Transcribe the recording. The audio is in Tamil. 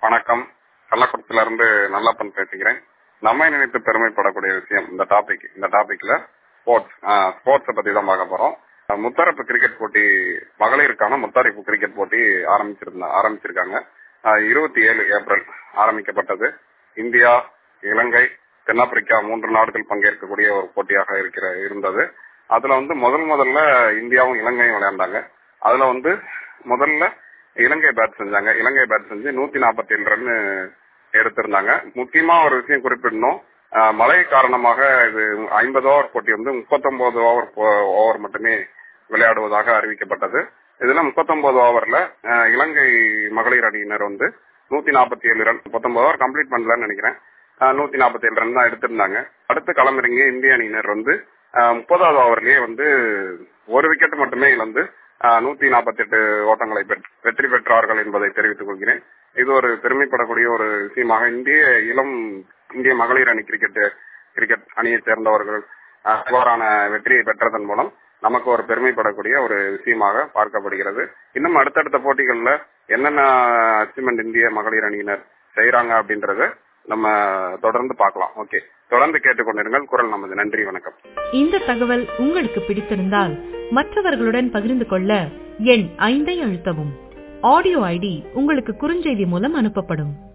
வணக்கம் கள்ளக்குறிச்சியில இருந்து நல்லப்பன் பேசுகிறேன் நம்மை நினைத்து பெருமைப்படக்கூடிய விஷயம் இந்த டாபிக் இந்த டாபிக்ல ஸ்போர்ட்ஸ் ஸ்போர்ட்ஸை பத்தி தான் பார்க்க போறோம் முத்தரப்பு கிரிக்கெட் போட்டி மகளிருக்கான முத்தரப்பு கிரிக்கெட் போட்டி ஆரம்பிச்சிருந்த ஆரம்பிச்சிருக்காங்க இருபத்தி ஏழு ஏப்ரல் ஆரம்பிக்கப்பட்டது இந்தியா இலங்கை தென்னாப்பிரிக்கா மூன்று நாடுகள் பங்கேற்கக்கூடிய ஒரு போட்டியாக இருக்கிற இருந்தது அதுல வந்து முதல் முதல்ல இந்தியாவும் இலங்கையும் விளையாண்டாங்க அதுல வந்து முதல்ல இலங்கை பேட் செஞ்சாங்க இலங்கை பேட் செஞ்சு நூத்தி நாற்பத்தி ஏழு ரன் எடுத்திருந்தாங்க முக்கியமா ஒரு விஷயம் குறிப்பிடணும் மழை காரணமாக இது ஐம்பது ஓவர் போட்டி வந்து முப்பத்தொன்பது ஓவர் ஓவர் மட்டுமே விளையாடுவதாக அறிவிக்கப்பட்டது இதுல முப்பத்தொன்பது ஓவர்ல இலங்கை மகளிர் அணியினர் வந்து நூத்தி நாற்பத்தி ஏழு ரன் முப்பத்தொன்பது ஓவர் கம்ப்ளீட் பண்ணலன்னு நினைக்கிறேன் நூத்தி நாற்பத்தி ஏழு ரன் தான் எடுத்திருந்தாங்க அடுத்து களமிறங்கிய இந்திய அணியினர் வந்து முப்பதாவது ஓவர்லயே வந்து ஒரு விக்கெட் மட்டுமே இழந்து நூத்தி நாற்பத்தி எட்டு ஓட்டங்களை வெற்றி பெற்றார்கள் என்பதை தெரிவித்துக் கொள்கிறேன் இது ஒரு பெருமைப்படக்கூடிய ஒரு விஷயமாக இந்திய இளம் இந்திய மகளிர் அணி கிரிக்கெட் கிரிக்கெட் அணியை சேர்ந்தவர்கள் இவ்வாறான வெற்றியை பெற்றதன் மூலம் நமக்கு ஒரு பெருமைப்படக்கூடிய ஒரு விஷயமாக பார்க்கப்படுகிறது இன்னும் அடுத்தடுத்த போட்டிகள்ல என்னென்ன அச்சீவ்மெண்ட் இந்திய மகளிர் அணியினர் செய்யறாங்க அப்படின்றத நம்ம தொடர்ந்து பார்க்கலாம் ஓகே தொடர்ந்து கேட்டுக்கொண்டிருங்கள் குரல் நமது நன்றி வணக்கம் இந்த தகவல் உங்களுக்கு பிடித்திருந்தால் மற்றவர்களுடன் பகிர்ந்து கொள்ள எண் ஐந்தை அழுத்தவும் ஆடியோ ஐடி உங்களுக்கு குறுஞ்செய்தி மூலம் அனுப்பப்படும்